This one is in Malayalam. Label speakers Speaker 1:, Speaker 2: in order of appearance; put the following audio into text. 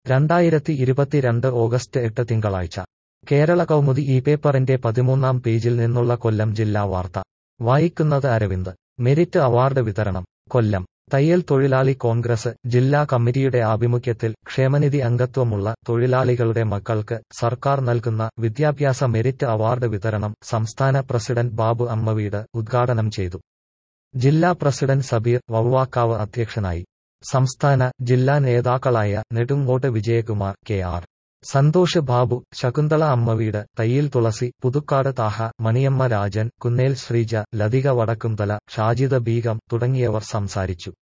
Speaker 1: രണ്ടായിരത്തി ഇരുപത്തിരണ്ട് ഓഗസ്റ്റ് എട്ട് തിങ്കളാഴ്ച കേരള കൗമുദി ഈ പേപ്പറിന്റെ പതിമൂന്നാം പേജിൽ നിന്നുള്ള കൊല്ലം ജില്ലാ വാർത്ത വായിക്കുന്നത് അരവിന്ദ് മെരിറ്റ് അവാർഡ് വിതരണം കൊല്ലം തയ്യൽ തൊഴിലാളി കോൺഗ്രസ് ജില്ലാ കമ്മിറ്റിയുടെ ആഭിമുഖ്യത്തിൽ ക്ഷേമനിധി അംഗത്വമുള്ള തൊഴിലാളികളുടെ മക്കൾക്ക് സർക്കാർ നൽകുന്ന വിദ്യാഭ്യാസ മെരിറ്റ് അവാർഡ് വിതരണം സംസ്ഥാന പ്രസിഡന്റ് ബാബു അമ്മവീട് ഉദ്ഘാടനം ചെയ്തു ജില്ലാ പ്രസിഡന്റ് സബീർ വവ്വാക്കാവ് അധ്യക്ഷനായി സംസ്ഥാന ജില്ലാ നേതാക്കളായ നെടുങ്കോട്ട് വിജയകുമാർ കെ ആർ സന്തോഷ് ബാബു ശകുന്തള അമ്മവീട് തയ്യിൽ തുളസി പുതുക്കാട് താഹ മണിയമ്മ രാജൻ കുന്നേൽ ശ്രീജ ലതിക വടക്കുംതല ഷാജിദ ബീഗം തുടങ്ങിയവർ സംസാരിച്ചു